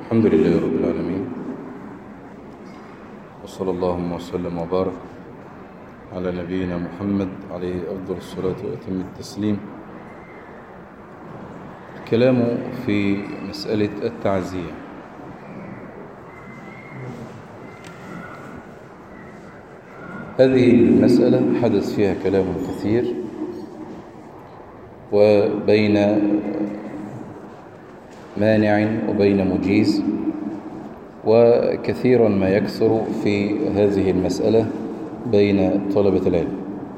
الحمد لله رب العالمين وصلى اللهم وسلم وبارك على نبينا محمد عليه أفضل الصلاة وأتم التسليم الكلام في مسألة التعزية هذه المسألة حدث فيها كلام كثير وبين مانع وبين مجيز وكثيرا ما يكثر في هذه المسألة بين طلبة العلم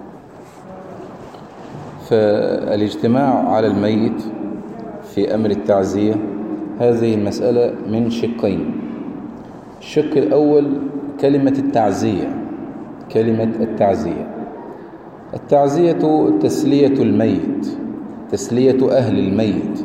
فالاجتماع على الميت في أمر التعزية هذه المسألة من شقين الشق الأول كلمة التعزية كلمة التعزية التعزية تسلية الميت تسلية أهل الميت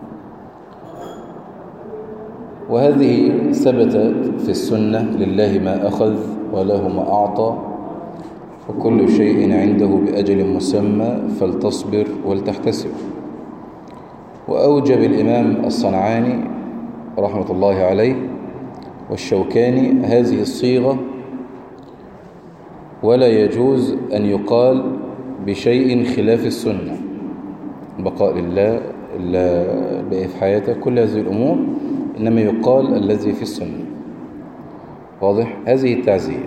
وهذه ثبتت في السنة لله ما أخذ وله ما أعطى وكل شيء عنده بأجل مسمى فلتصبر ولتحتسب وأوجب الإمام الصنعاني رحمة الله عليه والشوكاني هذه الصيغة ولا يجوز أن يقال بشيء خلاف السنة بقاء لله بقى في حياته كل هذه الأمور إنما يقال الذي في السنة واضح هذه التعزية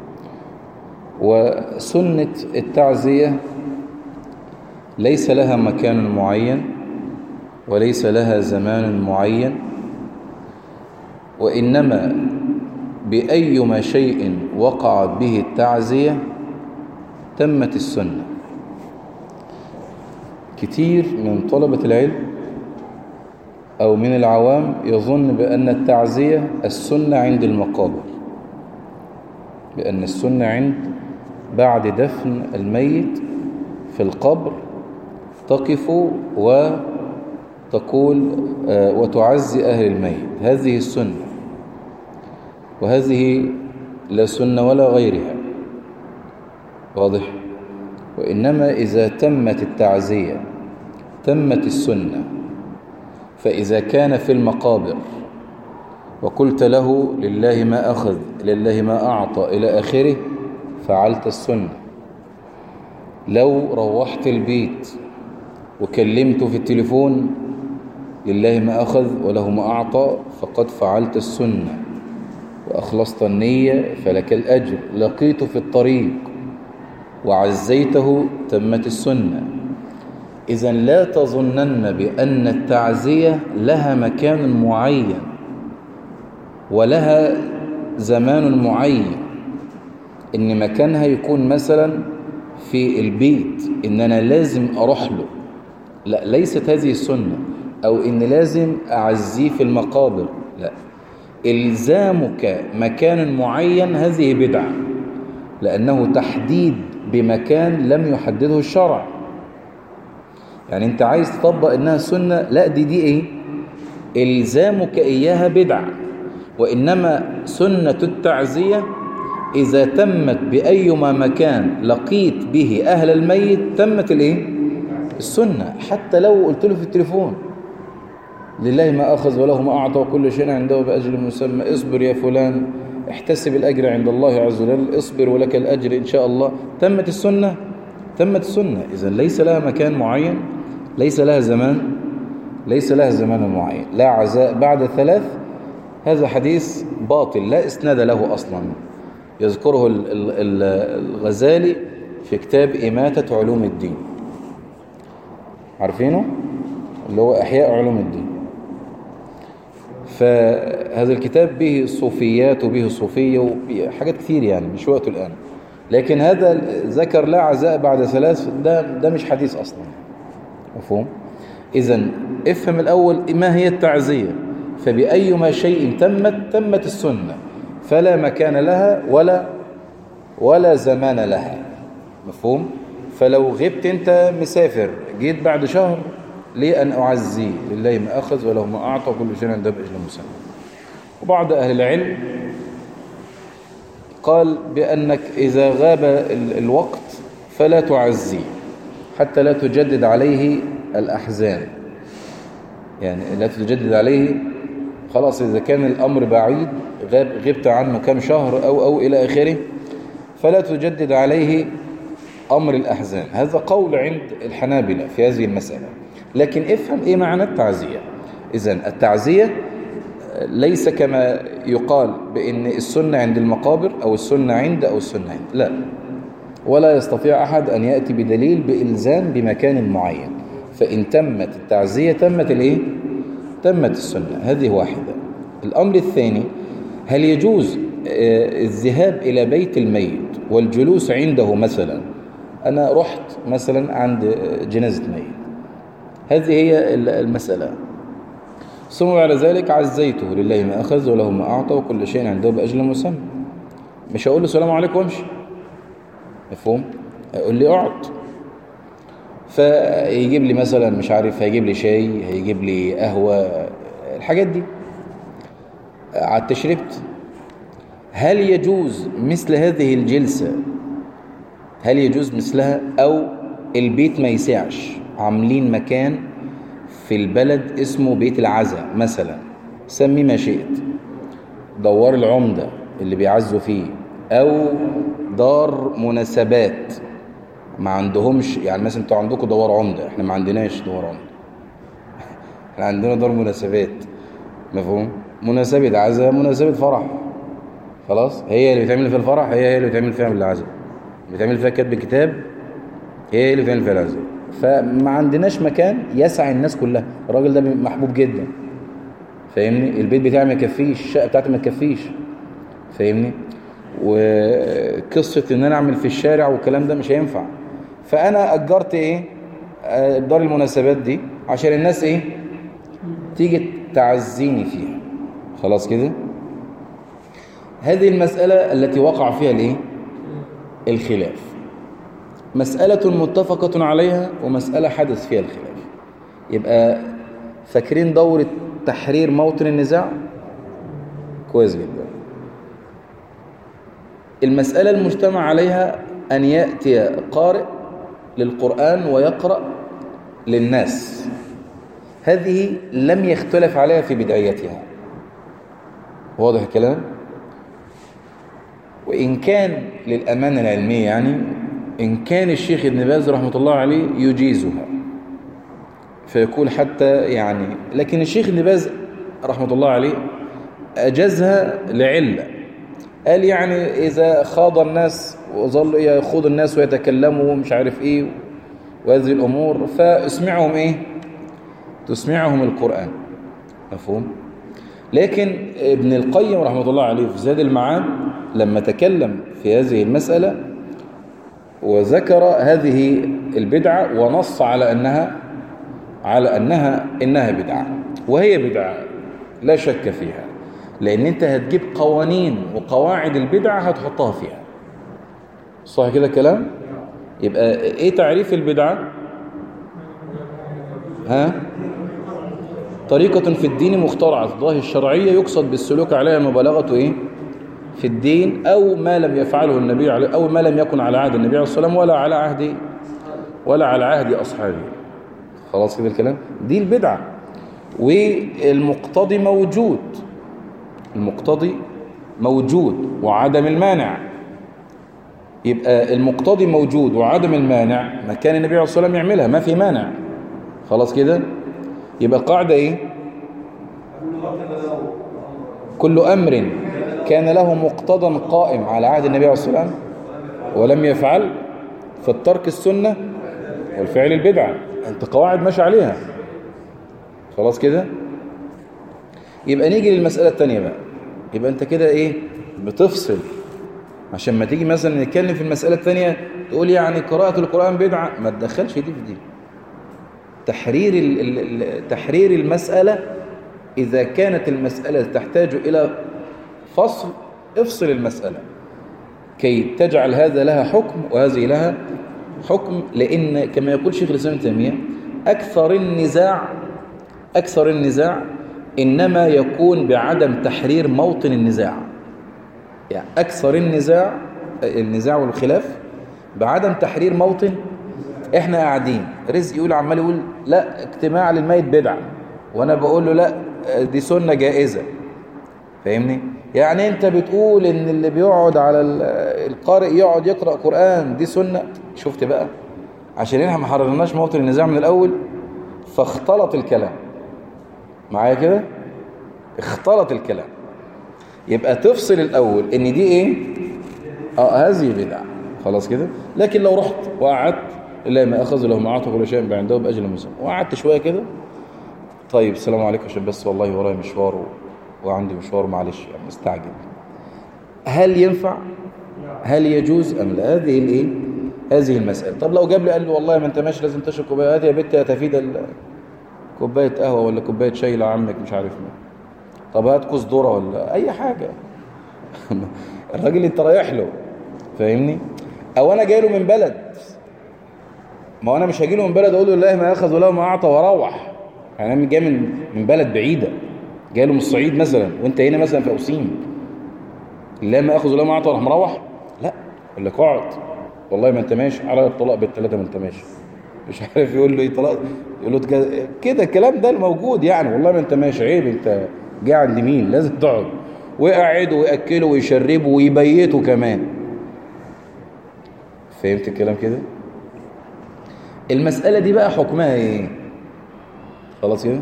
وسنة التعزية ليس لها مكان معين وليس لها زمان معين وإنما بأيما شيء وقعت به التعزية تمت السنة كتير من طلبة العلم أو من العوام يظن بأن التعزية السنة عند المقابر بأن السنة عند بعد دفن الميت في القبر تقف وتقول وتعزي أهل الميت هذه السنة وهذه لا سنة ولا غيرها واضح وإنما إذا تمت التعزية تمت السنة فإذا كان في المقابر وقلت له لله ما أخذ لله ما أعطى إلى آخره فعلت السنة لو روحت البيت وكلمته في التليفون لله ما أخذ وله ما أعطى فقد فعلت السنة وأخلصت النية فلك الأجر لقيته في الطريق وعزيته تمت السنة إذا لا تظنن بأن التعزية لها مكان معين ولها زمان معين إن مكانها يكون مثلا في البيت إن أنا لازم أروح له لا ليست هذه السنة أو إن لازم أعزيه في المقابر لا إلزامك مكان معين هذه بدعة لأنه تحديد بمكان لم يحدده الشرع يعني انت عايز تطبق انها سنة لا دي دي ايه الزامك اياها بدعة وانما سنة التعزية اذا تمت بايما مكان لقيت به اهل الميت تمت الايه السنة حتى لو قلت له في التليفون لله ما اخذ وله ما اعطى وكل شيء عنده باجل مسمى اصبر يا فلان احتسب الاجر عند الله عز وجل اصبر ولك الاجر ان شاء الله تمت السنة تمت السنة إذا ليس لها مكان معين ليس لها زمان ليس لها زمان معين لا عزاء بعد ثلاث هذا حديث باطل لا إسناد له أصلا يذكره الغزالي في كتاب إماتة علوم الدين عارفينه؟ اللي هو إحياء علوم الدين فهذا الكتاب به صوفيات وبه صوفية وبه حاجات كتير يعني مش وقته الآن لكن هذا ذكر لا عزاء بعد ثلاث ده, ده مش حديث أصلا مفهوم إذا افهم الأول ما هي التعزية فبأيما شيء تمت تمت السنة فلا مكان لها ولا ولا زمان لها مفهوم فلو غبت انت مسافر جيت بعد شهر ليه أن أعزي لله ما أخذ وله ما أعطى كل شيء عنده بأجل مسمى وبعض أهل العلم قال بأنك إذا غاب الوقت فلا تعزي حتى لا تجدد عليه الأحزان يعني لا تجدد عليه خلاص إذا كان الأمر بعيد غاب غبت عنه كم شهر أو أو إلى آخره فلا تجدد عليه أمر الأحزان هذا قول عند الحنابلة في هذه المسألة لكن افهم إيه معنى التعزية إذا التعزية ليس كما يقال بأن السنة عند المقابر أو السنة عند أو السنة عند لا ولا يستطيع أحد أن يأتي بدليل بإلزام بمكان معين فإن تمت التعزية تمت الإيه؟ تمت السنة هذه واحدة الأمر الثاني هل يجوز الذهاب إلى بيت الميت والجلوس عنده مثلا أنا رحت مثلا عند جنازة ميت هذه هي المسألة ثم بعد ذلك عزيته لله ما أخذ وله ما أعطى وكل شيء عنده بأجل مسمى مش هقول له السلام عليكم وامشي مفهوم يقول لي اقعد فيجيب لي مثلا مش عارف هيجيب لي شاي هيجيب لي قهوة الحاجات دي قعدت شربت هل يجوز مثل هذه الجلسة هل يجوز مثلها أو البيت ما يسعش عاملين مكان في البلد اسمه بيت العزا مثلا سمي ما شئت دوار العمدة اللي بيعزوا فيه أو دار مناسبات ما عندهمش يعني مثلا انتوا عندكم دوار عمدة احنا ما عندناش دوار عمدة احنا عندنا دار مناسبات مفهوم مناسبة عزا مناسبة فرح خلاص هي اللي بتعمل فيها الفرح هي هي اللي بتعمل فيها العزا بتعمل فيها كتب كتاب هي هي اللي بتعمل فيها العزا فما عندناش مكان يسع الناس كلها الراجل ده محبوب جدا فاهمني البيت بتاعي ما يكفيش الشقه بتاعتي ما تكفيش فاهمني وقصه ان انا اعمل في الشارع والكلام ده مش هينفع فانا اجرت ايه دار المناسبات دي عشان الناس ايه تيجي تعزيني فيها خلاص كده هذه المسألة التي وقع فيها الايه الخلاف مسألة متفقة عليها ومسألة حدث فيها الخلاف يبقى فاكرين دورة تحرير موطن النزاع كويس جدا المسألة المجتمع عليها أن يأتي قارئ للقرآن ويقرأ للناس هذه لم يختلف عليها في بدايتها واضح الكلام وإن كان للأمانة العلمية يعني إن كان الشيخ ابن باز رحمة الله عليه يجيزها فيقول حتى يعني لكن الشيخ ابن باز رحمة الله عليه أجازها لعلة قال يعني إذا خاض الناس وظلوا يخوض الناس ويتكلموا ومش عارف إيه وهذه الأمور فاسمعهم إيه تسمعهم القرآن مفهوم لكن ابن القيم رحمة الله عليه في زاد المعاد لما تكلم في هذه المسألة وذكر هذه البدعة ونص على أنها على أنها إنها بدعة وهي بدعة لا شك فيها لأن أنت هتجيب قوانين وقواعد البدعة هتحطها فيها صح كده كلام يبقى إيه تعريف البدعة ها طريقة في الدين مخترعة الظاهر الشرعية يقصد بالسلوك عليها المبالغة إيه في الدين أو ما لم يفعله النبي عليه أو ما لم يكن على عهد النبي عليه الصلاة والسلام ولا على عهد ولا على عهد أصحابه خلاص كده الكلام دي البدعة والمقتضي موجود المقتضي موجود وعدم المانع يبقى المقتضي موجود وعدم المانع ما كان النبي عليه الصلاة والسلام يعملها ما في مانع خلاص كده يبقى القاعدة ايه كل أمر كان له مقتضى قائم على عهد النبي عليه الصلاة والسلام ولم يفعل فالترك السنة والفعل البدعة انت قواعد ماشي عليها خلاص كده يبقى نيجي للمسألة التانية بقى يبقى انت كده ايه بتفصل عشان ما تيجي مثلا نتكلم في المسألة الثانية تقول يعني قراءة القرآن بدعة ما تدخلش دي في دي تحرير تحرير المسألة إذا كانت المسألة تحتاج إلى فصل افصل المسألة كي تجعل هذا لها حكم وهذه لها حكم لأن كما يقول شيخ الإسلام ابن تيمية أكثر النزاع أكثر النزاع إنما يكون بعدم تحرير موطن النزاع يعني أكثر النزاع النزاع والخلاف بعدم تحرير موطن احنا قاعدين رزق يقول عمال يقول لا اجتماع للميت بدعة وانا بقول له لا دي سنة جائزة فاهمني يعني انت بتقول ان اللي بيقعد على القارئ يقعد يقرأ قرآن دي سنة شفت بقى عشان احنا ما حررناش موطن النزاع من الاول فاختلط الكلام معايا كده اختلط الكلام يبقى تفصل الاول ان دي ايه اه هذه بدعه خلاص كده لكن لو رحت وقعدت الا ما اخذ له ما اعطى كل شيء عنده باجل مسلم وقعدت شويه كده طيب السلام عليكم عشان بس والله ورايا مشوار و... وعندي مشوار معلش يعني مستعجل هل ينفع هل يجوز ام لا هذه الايه هذه المساله طب لو جاب لي قال لي والله ما انت ماشي لازم تشرب كوبايه هات يا بنت يا تفيد كوبايه قهوه ولا كوبايه شاي لعمك مش عارف مين طب هات كوز ذره ولا اي حاجه الراجل انت رايح له فاهمني او انا جاي له من بلد ما انا مش هاجي له من بلد اقول له الله ما اخذ ولا ما اعطى واروح يعني انا جاي من من بلد بعيده جاي له من الصعيد مثلا وانت هنا مثلا في اوسيم لا ما اخذ ولا ما اعطى وراح مروح لا اقول لك اقعد والله ما انت ماشي على الطلاق بالثلاثه ما انت ماشي مش عارف يقول له ايه طلاق يقول له كده الكلام ده الموجود يعني والله ما انت ماشي عيب انت جاي عند مين لازم تقعد ويقعد ويأكله ويشربه ويبيته كمان فهمت الكلام كده المسألة دي بقى حكمها ايه خلاص كده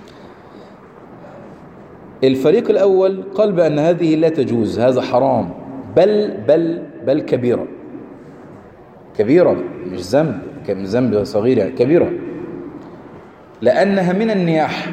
الفريق الأول قال بأن هذه لا تجوز هذا حرام بل بل بل كبيرة كبيرة مش ذنب ذنب صغير يعني كبيرة لأنها من النياح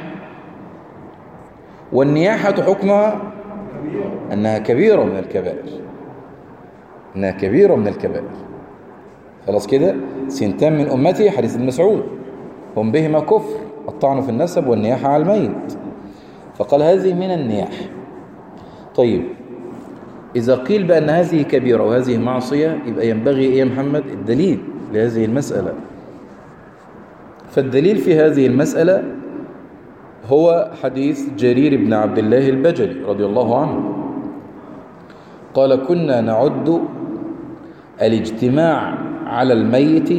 والنياحة حكمها أنها كبيرة من الكبائر أنها كبيرة من الكبائر خلاص كده سنتان من أمتي حديث المسعود هم بهما كفر الطعن في النسب والنياحة على الميت فقال هذه من النياح طيب إذا قيل بأن هذه كبيرة وهذه معصية يبقى ينبغي إيه يا محمد الدليل لهذه المسألة فالدليل في هذه المسألة هو حديث جرير بن عبد الله البجلي رضي الله عنه قال كنا نعد الاجتماع على الميت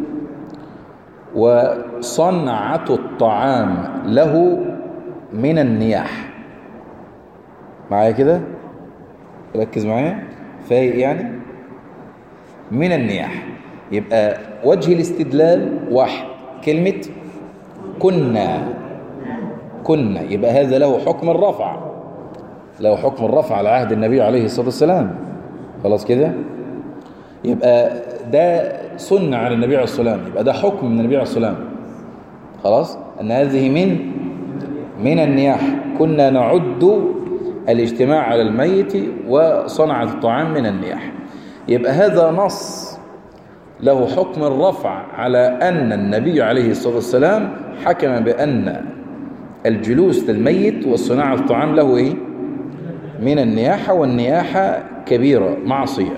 وصنعة الطعام له من النياح معايا كده ركز معايا فايق يعني من النياح يبقى وجه الاستدلال واحد كلمة كنا كنا يبقى هذا له حكم الرفع له حكم الرفع على عهد النبي عليه الصلاة والسلام خلاص كده يبقى ده سنة على النبي عليه الصلاة والسلام يبقى ده حكم من النبي عليه الصلاة والسلام خلاص أن هذه من من النياح كنا نعد الاجتماع على الميت وصنعة الطعام من النياح يبقى هذا نص له حكم الرفع على أن النبي عليه الصلاة والسلام حكم بأن الجلوس للميت وصناعة الطعام له إيه؟ من النياحة والنياحة كبيرة معصية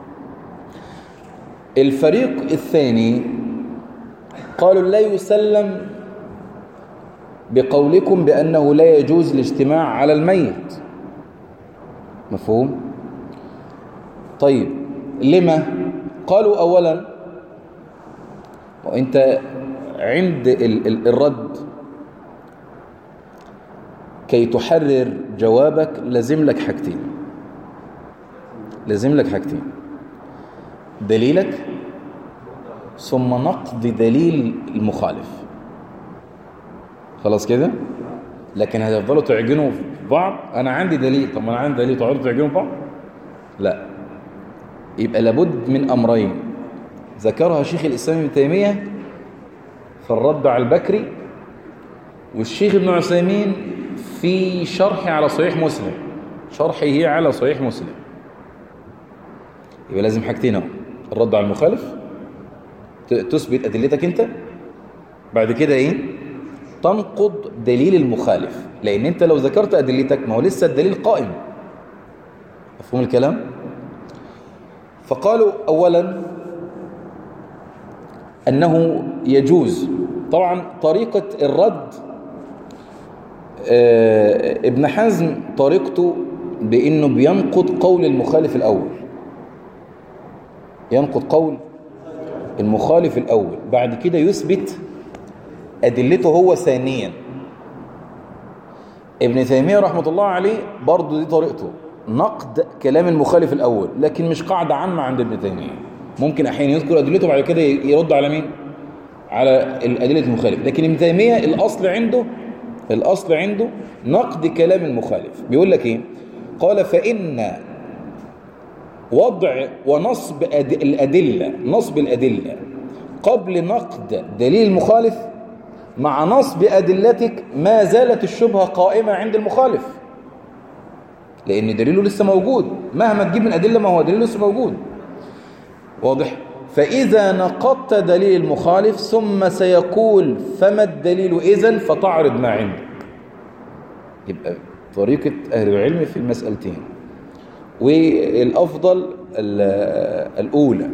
الفريق الثاني قالوا لا يسلم بقولكم بأنه لا يجوز الاجتماع على الميت مفهوم؟ طيب لما؟ قالوا أولا وانت عند ال ال الرد كي تحرر جوابك لازم لك حاجتين لازم لك حاجتين دليلك ثم نقض دليل المخالف خلاص كده لكن هتفضلوا تعجنوا في بعض انا عندي دليل طب ما انا عندي دليل تقعدوا تعجنوا في بعض لا يبقى لابد من امرين ذكرها شيخ الاسلام ابن تيميه في الرد على البكري والشيخ ابن عثيمين في شرحه على صحيح مسلم شرحه على صحيح مسلم يبقى لازم حاجتين اهو الرد على المخالف تثبت ادلتك انت بعد كده ايه تنقض دليل المخالف لان انت لو ذكرت ادلتك ما هو لسه الدليل قائم مفهوم الكلام فقالوا اولا انه يجوز طبعا طريقه الرد ابن حزم طريقته بانه بينقض قول المخالف الاول ينقض قول المخالف الأول بعد كده يثبت أدلته هو ثانيا ابن تيمية رحمة الله عليه برضه دي طريقته نقد كلام المخالف الأول لكن مش قاعدة عامة عند ابن تيمية ممكن أحيانا يذكر أدلته بعد كده يرد على مين على الأدلة المخالف لكن ابن تيمية الأصل عنده الأصل عنده نقد كلام المخالف بيقول لك إيه قال فإن وضع ونصب الأدلة نصب الأدلة قبل نقد دليل المخالف مع نصب أدلتك ما زالت الشبهة قائمة عند المخالف لأن دليله لسه موجود مهما تجيب من أدلة ما هو دليله لسه موجود واضح فإذا نقضت دليل المخالف ثم سيقول فما الدليل إذن فتعرض ما عندك يبقى طريقة أهل العلم في المسألتين والأفضل الأولى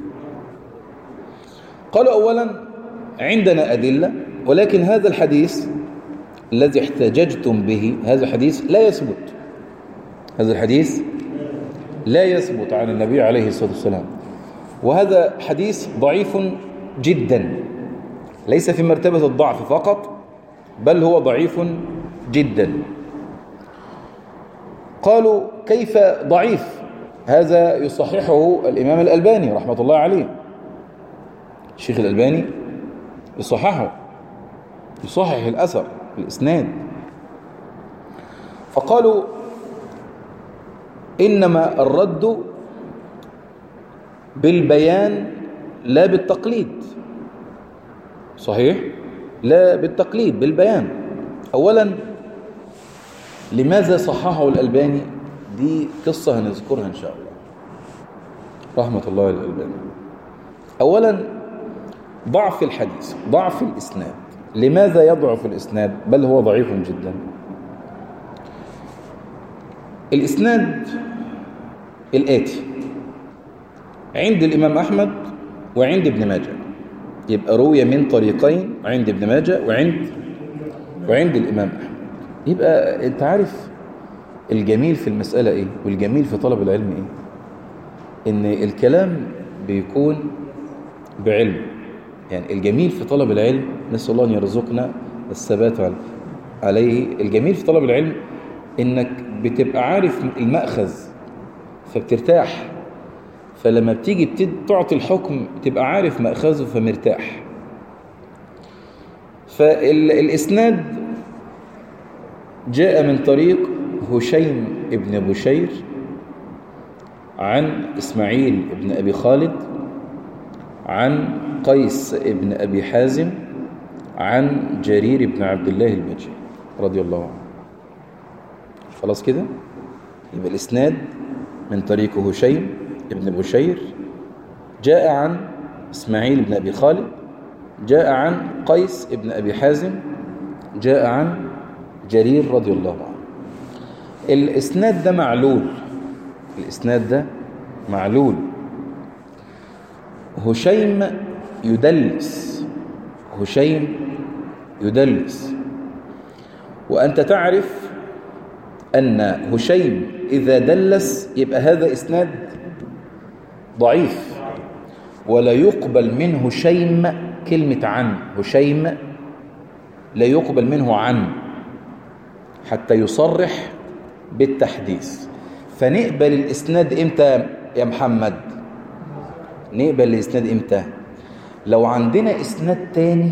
قالوا أولا عندنا أدلة ولكن هذا الحديث الذي احتججتم به هذا الحديث لا يثبت هذا الحديث لا يثبت عن النبي عليه الصلاة والسلام وهذا حديث ضعيف جدا ليس في مرتبة الضعف فقط بل هو ضعيف جدا قالوا كيف ضعيف هذا يصححه الإمام الألباني رحمة الله عليه الشيخ الألباني يصححه يصحح الأثر الإسناد فقالوا إنما الرد بالبيان لا بالتقليد صحيح لا بالتقليد بالبيان أولا لماذا صححه الألباني دي قصة هنذكرها إن شاء الله رحمة الله الألباني أولا ضعف الحديث ضعف الإسناد لماذا يضعف الإسناد بل هو ضعيف جدا الإسناد الآتي عند الإمام أحمد وعند ابن ماجه يبقى روي من طريقين عند ابن ماجه وعند وعند الإمام أحمد يبقى أنت عارف الجميل في المسألة إيه والجميل في طلب العلم إيه إن الكلام بيكون بعلم يعني الجميل في طلب العلم نسأل الله أن يرزقنا الثبات عليه الجميل في طلب العلم إنك بتبقى عارف المأخذ فبترتاح فلما بتيجي تعطي الحكم تبقى عارف مأخذه فمرتاح فالإسناد جاء من طريق هشيم ابن بشير عن إسماعيل ابن أبي خالد عن قيس ابن أبي حازم عن جرير بن عبد الله البجلي رضي الله عنه خلاص كده يبقى الإسناد من طريق هشيم ابن بشير جاء عن إسماعيل بن أبي خالد جاء عن قيس ابن أبي حازم جاء عن جرير رضي الله عنه الإسناد ده معلول الإسناد ده معلول هشيم يدلس هشيم يدلس وأنت تعرف أن هشيم إذا دلس يبقى هذا إسناد ضعيف ولا يقبل منه هشيم كلمة عن هشيم لا يقبل منه عن حتى يصرح بالتحديث فنقبل الإسناد إمتى يا محمد نقبل الإسناد إمتى لو عندنا إسناد تاني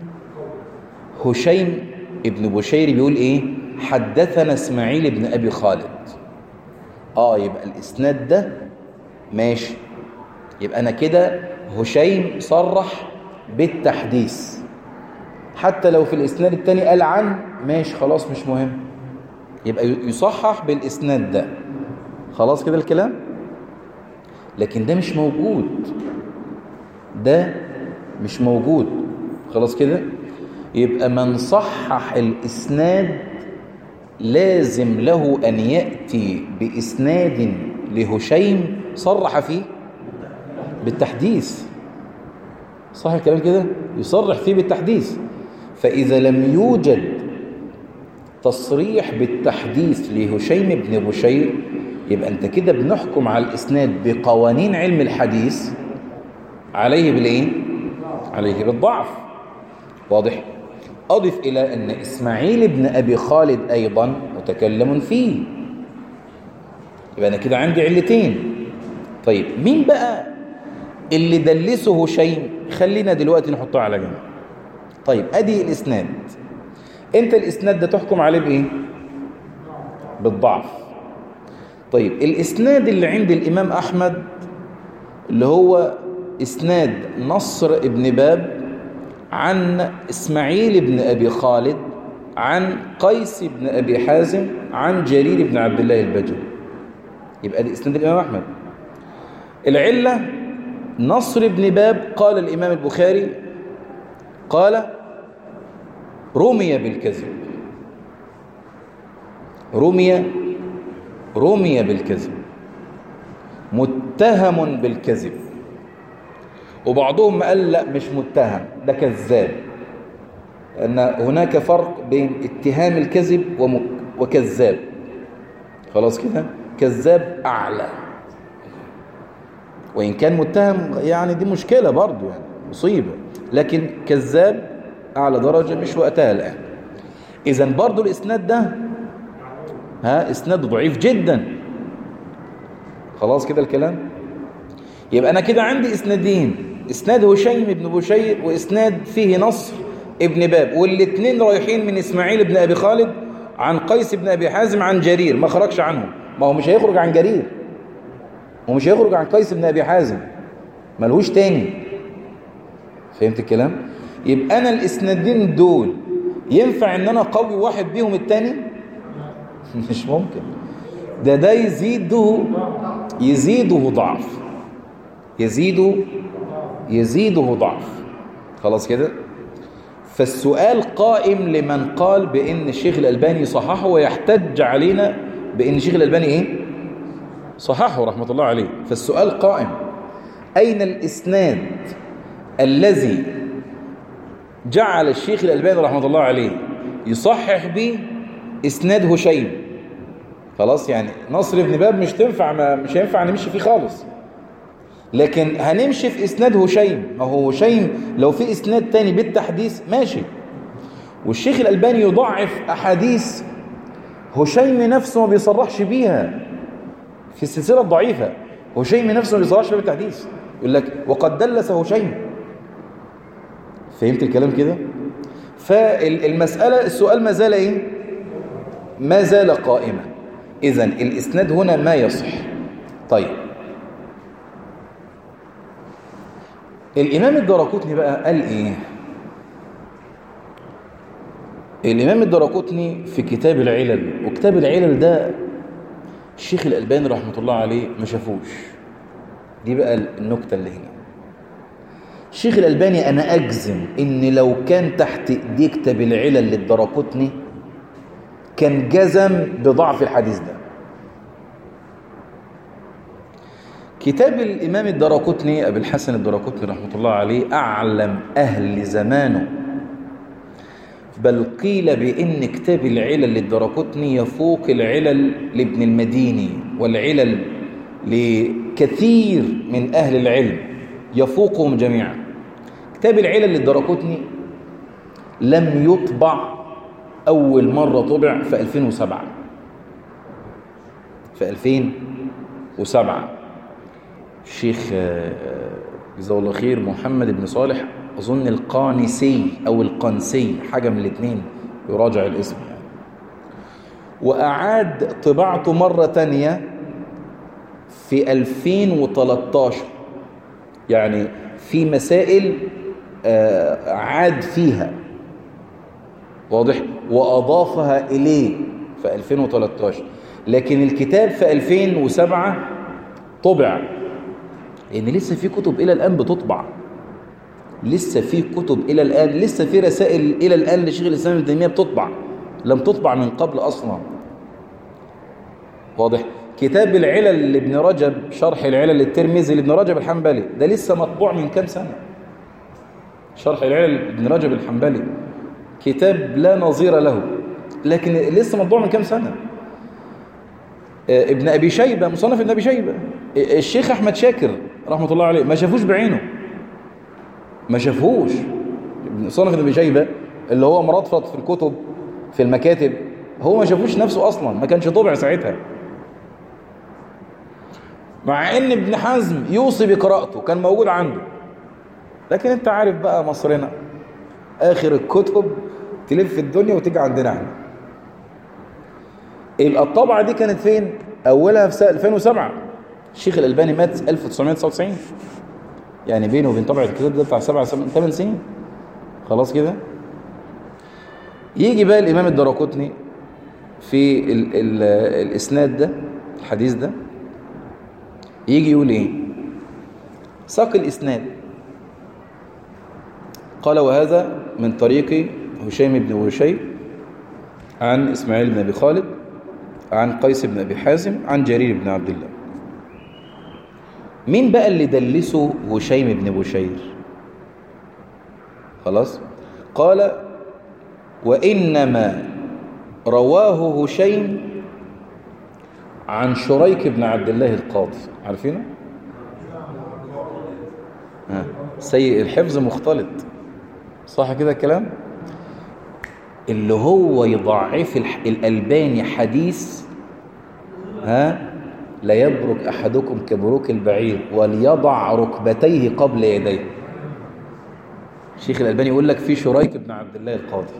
هشيم ابن بشير بيقول إيه حدثنا اسماعيل ابن أبي خالد آه يبقى الإسناد ده ماشي يبقى أنا كده هشيم صرح بالتحديث حتى لو في الإسناد التاني قال عن ماشي خلاص مش مهم يبقى يصحح بالإسناد ده خلاص كده الكلام لكن ده مش موجود ده مش موجود خلاص كده يبقى من صحح الإسناد لازم له أن يأتي بإسناد لهشيم صرح فيه بالتحديث صح الكلام كده يصرح فيه بالتحديث فإذا لم يوجد تصريح بالتحديث لهشيم بن بشير يبقى أنت كده بنحكم على الإسناد بقوانين علم الحديث عليه بالإيه؟ عليه بالضعف واضح أضف إلى أن إسماعيل بن أبي خالد أيضا متكلم فيه يبقى أنا كده عندي علتين طيب مين بقى اللي دلسه شيء خلينا دلوقتي نحطه على جنب طيب أدي الإسناد أنت الإسناد ده تحكم عليه بإيه بالضعف طيب الإسناد اللي عند الإمام أحمد اللي هو إسناد نصر ابن باب عن إسماعيل بن أبي خالد عن قيس بن أبي حازم عن جرير بن عبد الله البجلي يبقى دي إسناد الإمام أحمد العلة نصر بن باب قال الإمام البخاري قال رمي بالكذب رمي رمي بالكذب متهم بالكذب وبعضهم قال لا مش متهم ده كذاب أن هناك فرق بين اتهام الكذب وكذاب خلاص كده كذاب أعلى وإن كان متهم يعني دي مشكلة برضو يعني مصيبة لكن كذاب أعلى درجة مش وقتها الآن إذا برضو الإسناد ده ها إسناد ضعيف جدا خلاص كده الكلام يبقى أنا كده عندي إسنادين إسناد هشيم بن بشير وإسناد فيه نصر ابن باب والاثنين رايحين من إسماعيل بن أبي خالد عن قيس بن أبي حازم عن جرير ما خرجش عنه ما هو مش هيخرج عن جرير ومش هيخرج عن قيس بن أبي حازم ملهوش تاني فهمت الكلام يبقى أنا الإسنادين دول ينفع ان انا قوي واحد بيهم التاني مش ممكن ده ده يزيده يزيده ضعف يزيده يزيده ضعف خلاص كده فالسؤال قائم لمن قال بان الشيخ الألباني صححه ويحتج علينا بان الشيخ الألباني ايه صححه رحمة الله عليه فالسؤال قائم أين الإسناد الذي جعل الشيخ الألباني رحمة الله عليه يصحح به إسناد هشيم خلاص يعني نصر ابن باب مش تنفع ما مش هينفع نمشي فيه خالص لكن هنمشي في إسناد هشيم ما هو هشيم لو في إسناد تاني بالتحديث ماشي والشيخ الألباني يضعف أحاديث هشيم نفسه ما بيصرحش بيها في السلسلة الضعيفة هشيم نفسه ما بيصرحش بيها بالتحديث يقول لك وقد دلس هشيم فهمت الكلام كده فالمسألة السؤال ما زال ايه ما زال قائما اذا الاسناد هنا ما يصح طيب الامام الدرقطني بقى قال ايه الامام الدرقطني في كتاب العلل وكتاب العلل ده الشيخ الالباني رحمه الله عليه ما شافوش دي بقى النكته اللي هنا الشيخ الألباني أنا أجزم إن لو كان تحت إيديه كتاب العلل للدرقطني كان جزم بضعف الحديث ده كتاب الإمام الدرقطني أبي الحسن الدرقطني رحمة الله عليه أعلم أهل زمانه بل قيل بإن كتاب العلل للدرقطني يفوق العلل لابن المديني والعلل لكثير من أهل العلم يفوقهم جميعا كتاب العلل للدرقطني لم يطبع أول مرة طبع في 2007 في 2007 الشيخ جزاه الله خير محمد بن صالح أظن القانسي أو القنسي حاجة من الاثنين يراجع الاسم يعني وأعاد طباعته مرة تانية في 2013 يعني في مسائل عاد فيها واضح وأضافها إليه في 2013 لكن الكتاب في 2007 طبع لأن لسه في كتب إلى الآن بتطبع لسه في كتب إلى الآن لسه في رسائل إلى الآن لشيخ الإسلام ابن تيمية بتطبع لم تطبع من قبل أصلا واضح كتاب العلل لابن رجب شرح العلل للترمذي لابن رجب الحنبلي ده لسه مطبوع من كام سنة شرح العلل لابن رجب الحنبلي كتاب لا نظير له لكن لسه مطبوع من كام سنة ابن أبي شيبة مصنف ابن أبي شيبة الشيخ أحمد شاكر رحمة الله عليه ما شافوش بعينه ما شافوش مصنف ابن أبي شيبة اللي هو مرطفط في الكتب في المكاتب هو ما شافوش نفسه اصلا ما كانش طبع ساعتها مع ان ابن حزم يوصي بقراءته كان موجود عنده لكن انت عارف بقى مصرنا اخر الكتب تلف الدنيا وتيجي عندنا احنا يبقى الطبعه دي كانت فين اولها في 2007 الشيخ الالباني مات 1999 يعني بينه وبين طبعه الكتاب ده بتاع 7 8 سنين خلاص كده يجي بقى الامام الدراقطني في ال ال الاسناد ده الحديث ده يجي يقول ايه ساق الاسناد قال وهذا من طريق هشيم بن وشيب عن اسماعيل بن ابي خالد عن قيس بن ابي حازم عن جرير بن عبد الله مين بقى اللي دلسه هشيم بن بشير خلاص قال وإنما رواه هشيم عن شريك بن عبد الله القاضي عارفينه آه. سيء الحفظ مختلط صح كده الكلام اللي هو يضعف الألباني حديث ها لا يبرك أحدكم كبروك البعير وليضع ركبتيه قبل يديه الشيخ الألباني يقول لك في شريك بن عبد الله القاضي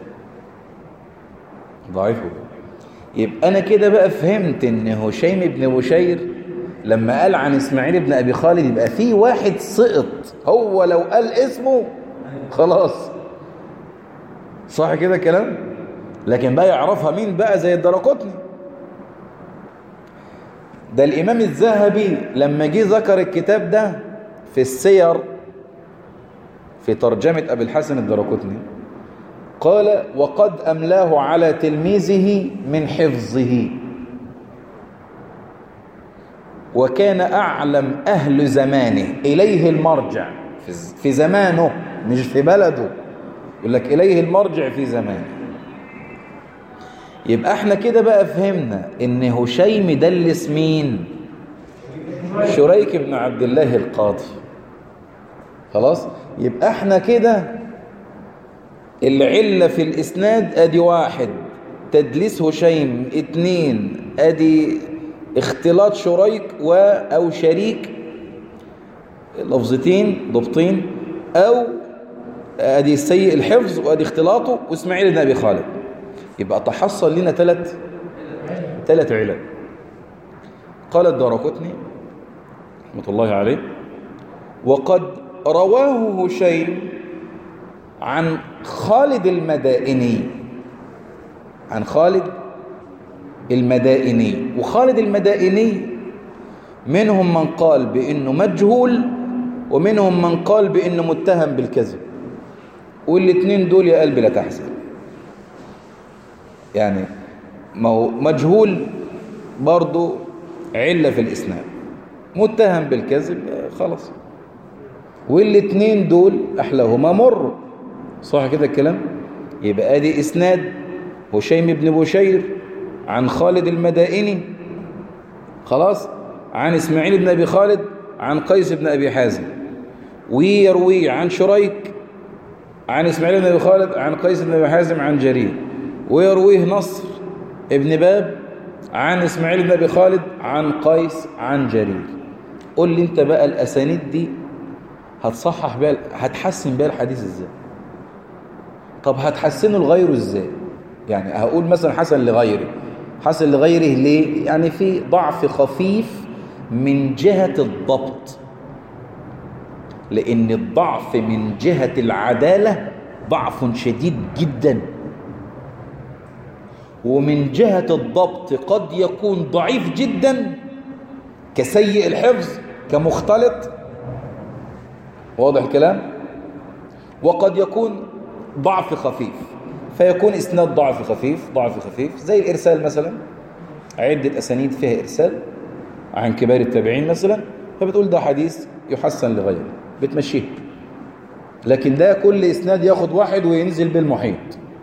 ضعيفه يبقى أنا كده بقى فهمت إن هشيم بن بشير لما قال عن إسماعيل بن أبي خالد يبقى في واحد سقط هو لو قال اسمه خلاص صح كده كلام لكن بقى يعرفها مين بقى زي الدرقطني ده الإمام الذهبي لما جه ذكر الكتاب ده في السير في ترجمة أبي الحسن الدرقطني قال وقد أملاه على تلميذه من حفظه وكان أعلم أهل زمانه إليه المرجع في زمانه مش في بلده يقول لك إليه المرجع في زمانه يبقى احنا كده بقى فهمنا ان هشيم دلس مين شريك بن عبد الله القاضي خلاص يبقى احنا كده العلة في الاسناد ادي واحد تدليس هشيم اتنين ادي اختلاط شريك و او شريك لفظتين ضبطين او ادي سيء الحفظ وادي اختلاطه واسماعيل بن ابي خالد يبقى تحصل لنا ثلاث ثلاث علل قال الدارقطني رحمة الله عليه وقد رواه هشيم عن خالد المدائني عن خالد المدائني وخالد المدائني منهم من قال بأنه مجهول ومنهم من قال بأنه متهم بالكذب والاثنين دول يا قلبي لا تحزن يعني ما هو مجهول برضه علة في الإسناد متهم بالكذب خلاص والاثنين دول أحلاهما مر صح كده الكلام يبقى ادي إسناد هشيم بن بشير عن خالد المدائني خلاص عن إسماعيل بن أبي خالد عن قيس بن أبي حازم ويروي عن شريك عن إسماعيل بن أبي خالد عن قيس بن أبي حازم عن جرير ويرويه نصر ابن باب عن إسماعيل بن أبي خالد عن قيس عن جرير قول لي انت بقى الأسانيد دي هتصحح بها هتحسن بها الحديث ازاي طب هتحسنه لغيره ازاي يعني هقول مثلا حسن لغيره حسن لغيره ليه يعني في ضعف خفيف من جهة الضبط لأن الضعف من جهة العدالة ضعف شديد جداً ومن جهة الضبط قد يكون ضعيف جدا كسيء الحفظ كمختلط واضح الكلام وقد يكون ضعف خفيف فيكون اسناد ضعف خفيف ضعف خفيف زي الإرسال مثلا عدة أسانيد فيها إرسال عن كبار التابعين مثلا فبتقول ده حديث يحسن لغيره بتمشيه لكن ده كل إسناد ياخد واحد وينزل بالمحيط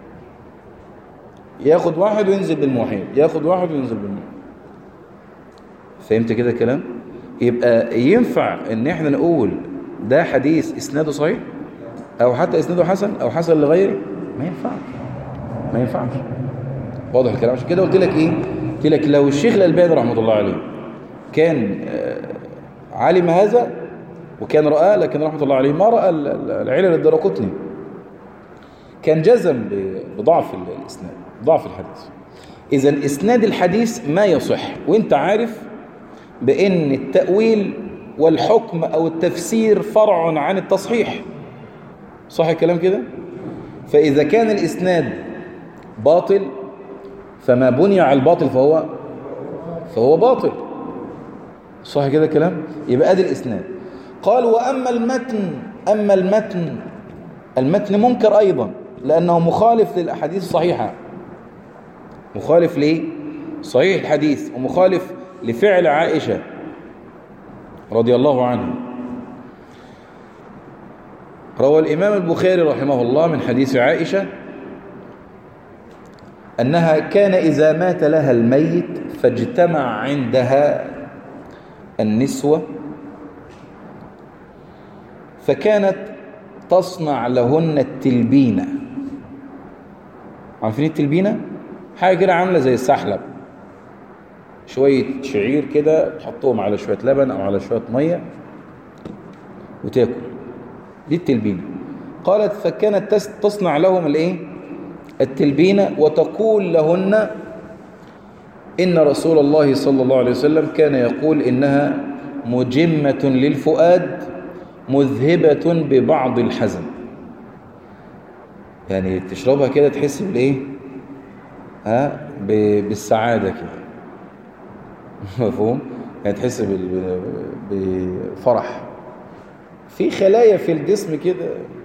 ياخد واحد وينزل بالمحيط ياخد واحد وينزل بالمحيط فهمت كده الكلام يبقى ينفع ان احنا نقول ده حديث اسناده صحيح او حتى اسناده حسن او حسن لغيره ما ينفعش ما ينفعش واضح الكلام عشان كده قلت لك ايه قلت لك لو الشيخ الألباني رحمه الله عليه كان علم هذا وكان رآه لكن رحمه الله عليه ما رأى العلل الدرقطني كان جزم بضعف الإسناد ضعف الحديث إذا إسناد الحديث ما يصح وانت عارف بأن التأويل والحكم أو التفسير فرع عن التصحيح صح الكلام كده فإذا كان الإسناد باطل فما بني على الباطل فهو فهو باطل صح كده الكلام يبقى ادي الإسناد قال وأما المتن أما المتن المتن منكر أيضا لأنه مخالف للأحاديث الصحيحة مخالف ليه صحيح الحديث ومخالف لفعل عائشة رضي الله عنه روى الإمام البخاري رحمه الله من حديث عائشة أنها كان إذا مات لها الميت فاجتمع عندها النسوة فكانت تصنع لهن التلبينة عارفين التلبينة؟ حاجة كده عاملة زي السحلب شوية شعير كده تحطهم على شوية لبن أو على شوية مية وتاكل دي التلبينة قالت فكانت تصنع لهم الايه التلبينة وتقول لهن إن رسول الله صلى الله عليه وسلم كان يقول إنها مجمة للفؤاد مذهبة ببعض الحزن يعني تشربها كده تحس بالايه ها بالسعادة كده مفهوم يعني تحس بفرح في خلايا في الجسم كده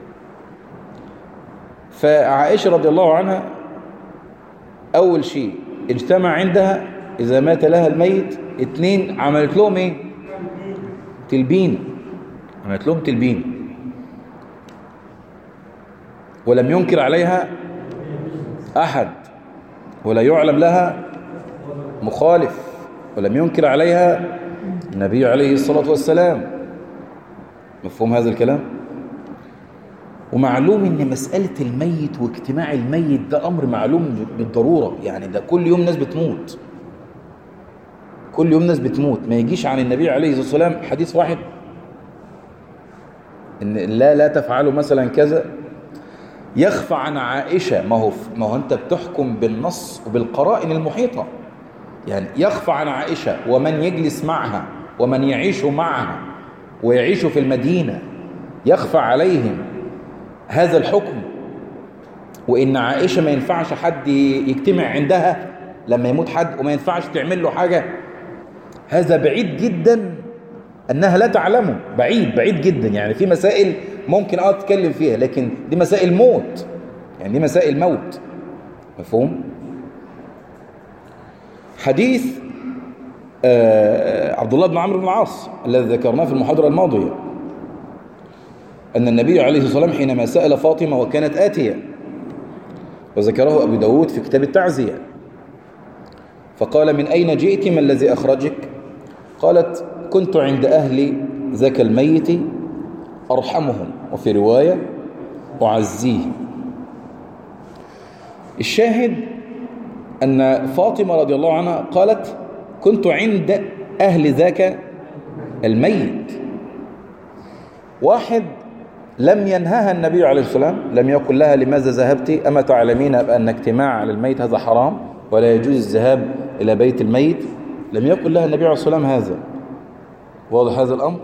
فعائشة رضي الله عنها أول شيء اجتمع عندها إذا مات لها الميت اتنين عملت لهم ايه تلبين عملت لهم تلبين ولم ينكر عليها أحد ولا يعلم لها مخالف ولم ينكر عليها النبي عليه الصلاة والسلام مفهوم هذا الكلام ومعلوم ان مسألة الميت واجتماع الميت ده امر معلوم بالضرورة يعني ده كل يوم ناس بتموت كل يوم ناس بتموت ما يجيش عن النبي عليه الصلاة والسلام حديث واحد ان لا لا تفعلوا مثلا كذا يخفى عن عائشة ما هو ما هو انت بتحكم بالنص وبالقرائن المحيطة يعني يخفى عن عائشة ومن يجلس معها ومن يعيش معها ويعيش في المدينة يخفى عليهم هذا الحكم وإن عائشة ما ينفعش حد يجتمع عندها لما يموت حد وما ينفعش تعمل له حاجة هذا بعيد جدا أنها لا تعلمه بعيد بعيد جدا يعني في مسائل ممكن اه تتكلم فيها لكن دي مسائل موت يعني دي مسائل موت مفهوم حديث آه عبد الله بن عمرو بن العاص الذي ذكرناه في المحاضرة الماضية أن النبي عليه الصلاة والسلام حينما سأل فاطمة وكانت آتية وذكره أبو داود في كتاب التعزية فقال من أين جئت ما الذي أخرجك قالت كنت عند أهل ذاك الميت أرحمهم وفي رواية أعزيه الشاهد أن فاطمة رضي الله عنها قالت كنت عند أهل ذاك الميت واحد لم ينهاها النبي عليه الصلاة والسلام لم يقل لها لماذا ذهبت أما تعلمين بأن اجتماع على الميت هذا حرام ولا يجوز الذهاب إلى بيت الميت لم يقل لها النبي عليه الصلاة والسلام هذا واضح هذا الأمر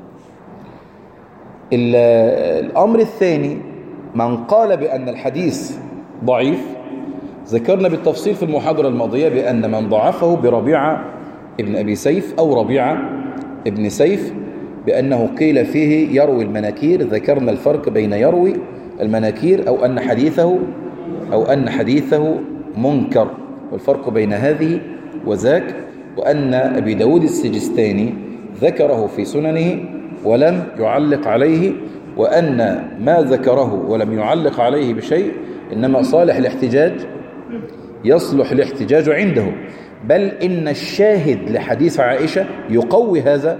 الأمر الثاني من قال بأن الحديث ضعيف ذكرنا بالتفصيل في المحاضرة الماضية بأن من ضعفه بربيعة ابن أبي سيف أو ربيعة ابن سيف بأنه قيل فيه يروي المناكير ذكرنا الفرق بين يروي المناكير أو أن حديثه أو أن حديثه منكر والفرق بين هذه وذاك وأن أبي داود السجستاني ذكره في سننه ولم يعلق عليه وأن ما ذكره ولم يعلق عليه بشيء إنما صالح الاحتجاج يصلح الاحتجاج عنده بل إن الشاهد لحديث عائشة يقوي هذا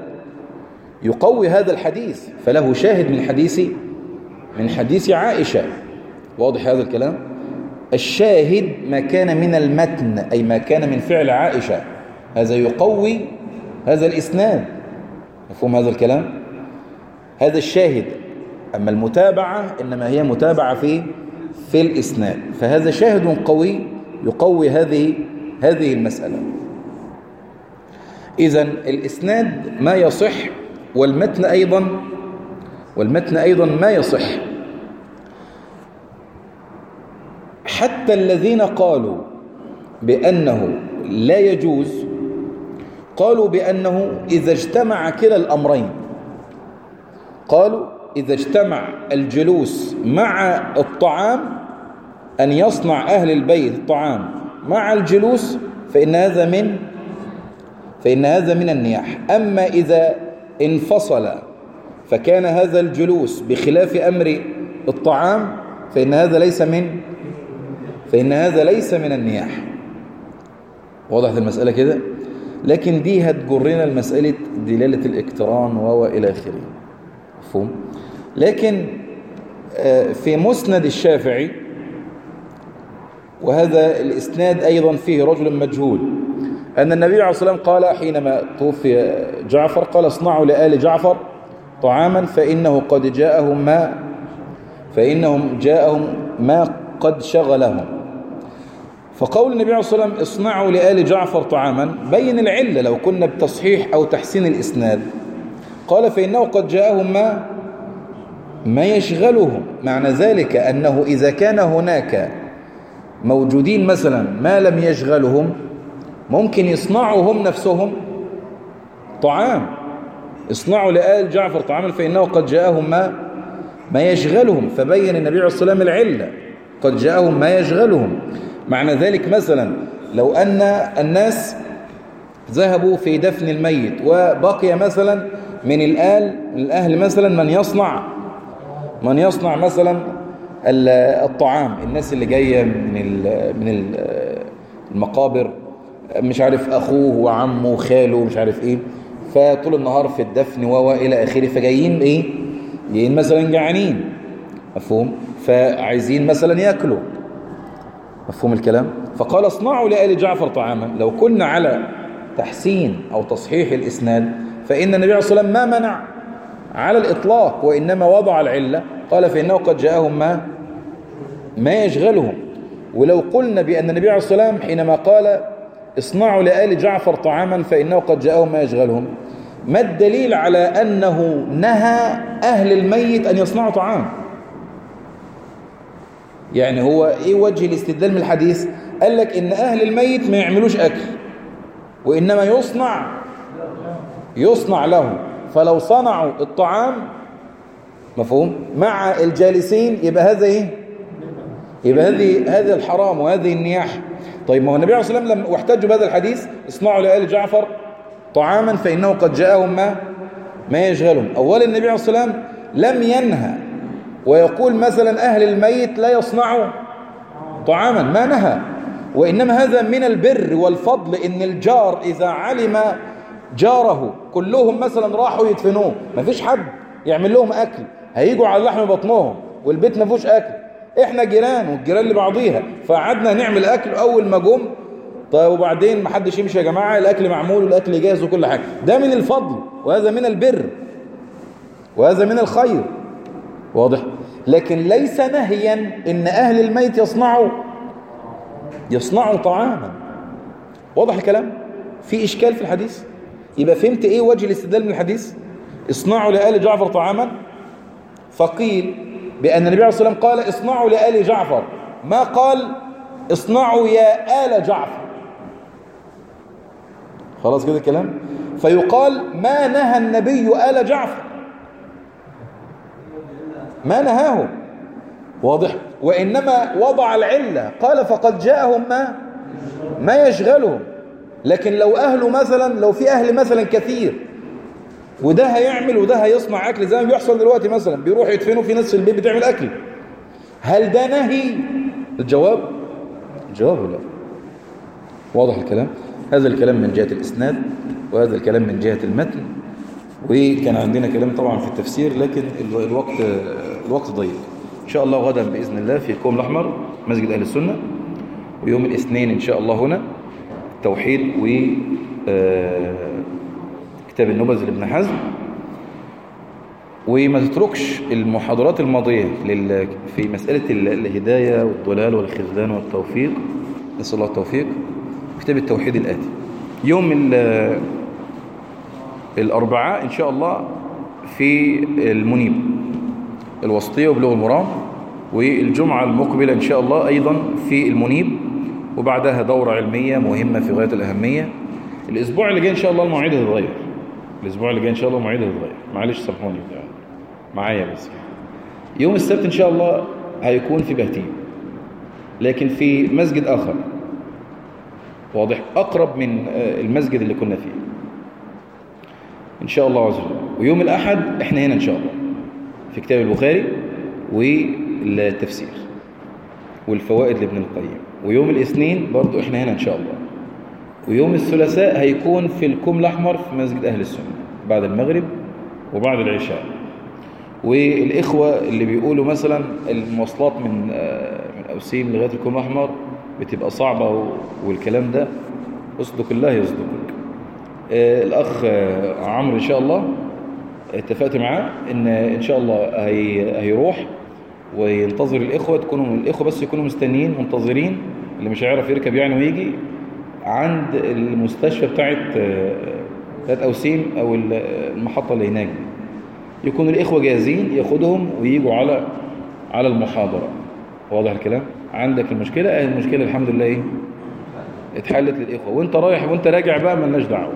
يقوي هذا الحديث فله شاهد من حديث من حديث عائشة واضح هذا الكلام الشاهد ما كان من المتن أي ما كان من فعل عائشة هذا يقوي هذا الإسناد مفهوم هذا الكلام هذا الشاهد أما المتابعة إنما هي متابعة في في الإسناد فهذا شاهد قوي يقوي هذه هذه المسألة إذا الإسناد ما يصح والمتن أيضا والمتن أيضا ما يصح حتى الذين قالوا بأنه لا يجوز قالوا بأنه إذا اجتمع كلا الأمرين قالوا إذا اجتمع الجلوس مع الطعام أن يصنع أهل البيت الطعام مع الجلوس فإن هذا من فإن هذا من النياح أما إذا انفصل فكان هذا الجلوس بخلاف أمر الطعام فإن هذا ليس من فإن هذا ليس من النياح وضحت المسألة كده لكن دي هتجرنا المسألة دلالة الاقتران وهو إلى آخره مفهوم لكن في مسند الشافعي وهذا الإسناد أيضا فيه رجل مجهول أن النبي عليه الصلاة والسلام قال حينما توفي جعفر قال اصنعوا لآل جعفر طعاما فإنه قد جاءهم ما فإنهم جاءهم ما قد شغلهم فقول النبي عليه الصلاة والسلام اصنعوا لآل جعفر طعاما بين العلة لو كنا بتصحيح أو تحسين الإسناد قال فإنه قد جاءهم ما ما يشغلهم معنى ذلك أنه إذا كان هناك موجودين مثلا ما لم يشغلهم ممكن يصنعوا هم نفسهم طعام اصنعوا لآل جعفر طعاما فإنه قد جاءهم ما ما يشغلهم فبين النبي عليه الصلاة والسلام العلة قد جاءهم ما يشغلهم معنى ذلك مثلا لو أن الناس ذهبوا في دفن الميت وبقي مثلا من الآل من الأهل مثلا من يصنع من يصنع مثلا الطعام الناس اللي جاية من من المقابر مش عارف أخوه وعمه وخاله مش عارف إيه فطول النهار في الدفن وإلى آخره فجايين إيه جايين مثلا جعانين مفهوم فعايزين مثلا يأكلوا مفهوم الكلام فقال اصنعوا لآل جعفر طعاما لو كنا على تحسين أو تصحيح الإسناد فإن النبي عليه الصلاة والسلام ما منع على الإطلاق وإنما وضع العلة قال فإنه قد جاءهم ما ما يشغلهم ولو قلنا بأن النبي عليه الصلاة والسلام حينما قال اصنعوا لآل جعفر طعاما فإنه قد جاءهم ما يشغلهم ما الدليل على أنه نهى أهل الميت أن يصنعوا طعام يعني هو إيه وجه الاستدلال من الحديث قال لك إن أهل الميت ما يعملوش أكل وإنما يصنع يصنع له فلو صنعوا الطعام مفهوم مع الجالسين يبقى هذا ايه يبقى هذه هذا الحرام وهذه النياح طيب ما هو النبي عليه الصلاه والسلام لما واحتجوا بهذا الحديث اصنعوا لآل جعفر طعاما فإنه قد جاءهم ما ما يشغلهم أولا النبي عليه الصلاه والسلام لم ينهى ويقول مثلا أهل الميت لا يصنعوا طعاما ما نهى وإنما هذا من البر والفضل إن الجار إذا علم جاره كلهم مثلا راحوا يدفنوه ما فيش حد يعمل لهم أكل هيجوا على لحم بطنهم والبيت ما فيهوش أكل إحنا جيران والجيران لبعضيها فقعدنا نعمل أكل أول ما جم طيب وبعدين ما حدش يمشي يا جماعة الأكل معمول والأكل جاهز وكل حاجة ده من الفضل وهذا من البر وهذا من الخير واضح لكن ليس نهيا ان اهل الميت يصنعوا يصنعوا طعاما واضح الكلام في اشكال في الحديث يبقى فهمت ايه وجه الاستدلال من الحديث اصنعوا لآل جعفر طعاما فقيل بأن النبي عليه الصلاة والسلام قال اصنعوا لآل جعفر ما قال اصنعوا يا آل جعفر خلاص كده الكلام فيقال ما نهى النبي آل جعفر ما نهاهم واضح وإنما وضع العلة قال فقد جاءهم ما ما يشغلهم لكن لو أهله مثلا لو في أهل مثلا كثير وده هيعمل وده هيصنع أكل زي ما بيحصل دلوقتي مثلا بيروح يدفنوا في ناس في البيت بتعمل أكل هل ده نهي الجواب الجواب لا واضح الكلام هذا الكلام من جهة الإسناد وهذا الكلام من جهة المتن وكان عندنا كلام طبعا في التفسير لكن الوقت الوقت ضيق إن شاء الله غدا بإذن الله في الكوم الأحمر مسجد أهل السنة ويوم الاثنين إن شاء الله هنا توحيد و آه، كتاب النبذ لابن حزم وما تتركش المحاضرات الماضية لل... في مسألة ال- الهداية والضلال والخذلان والتوفيق نسأل الله التوفيق كتاب التوحيد الآتي يوم ال- الأربعاء إن شاء الله في المنيب الوسطية وبلوغ المرام والجمعة المقبلة إن شاء الله أيضا في المنيب وبعدها دورة علمية مهمة في غاية الأهمية الأسبوع اللي جاي إن شاء الله المواعيد هتتغير الأسبوع اللي جاي إن شاء الله المواعيد هتتغير معلش سامحوني معايا بس يوم السبت إن شاء الله هيكون في بهتيم لكن في مسجد آخر واضح أقرب من آه، المسجد اللي كنا فيه إن شاء الله عز وجل ويوم الأحد إحنا هنا إن شاء الله في كتاب البخاري والتفسير والفوائد لابن القيم ويوم الاثنين برضو إحنا هنا إن شاء الله ويوم الثلاثاء هيكون في الكوم الأحمر في مسجد أهل السنة بعد المغرب وبعد العشاء والإخوة اللي بيقولوا مثلا المواصلات من آه، من أوسيم لغاية الكوم الأحمر بتبقى صعبة و- والكلام ده اصدق الله يصدقك آه، الأخ آه، عمرو إن شاء الله اتفقت معاه إن إن شاء الله هي هيروح وينتظر الإخوة تكونوا الإخوة بس يكونوا مستنيين منتظرين اللي مش هيعرف يركب يعني ويجي عند المستشفى بتاعت آه، بتاعت أوسيم أو ال- المحطة اللي هناك دي. يكون الإخوة جاهزين ياخدهم ويجوا على على المحاضرة واضح الكلام عندك المشكلة اه المشكلة الحمد لله ايه اتحلت للإخوة وانت رايح وانت راجع بقى ملناش دعوة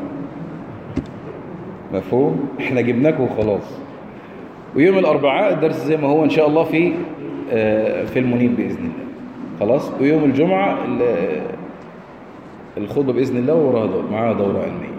مفهوم احنا جبناك وخلاص ويوم الأربعاء الدرس زي ما هو إن شاء الله في آه، في المنيب بإذن الله خلاص ويوم الجمعة ال- الخطبة بإذن الله وراها دور معاها دورة علمية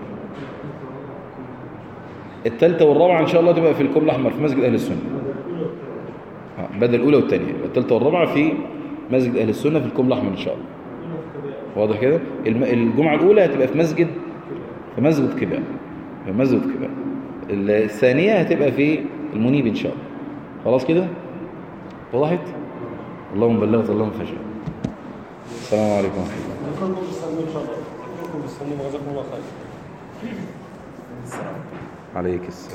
الثالثة والرابعة إن شاء الله تبقى في الكوم الأحمر في مسجد أهل السنة آه، بدل الأولى والثانية الثالثة والرابعة في مسجد أهل السنة في الكوم الأحمر إن شاء الله واضح كده الم- الجمعة الأولى هتبقى في مسجد في مسجد قباء في مسجد قباء الثانية هتبقى في المنيب إن شاء الله خلاص كده وضحت اللهم بلغت اللهم فشل السلام عليكم ورحمة الله كلكم مستنيين ان شاء الله كلكم مستنيين وجزاكم الله خير عليك السلام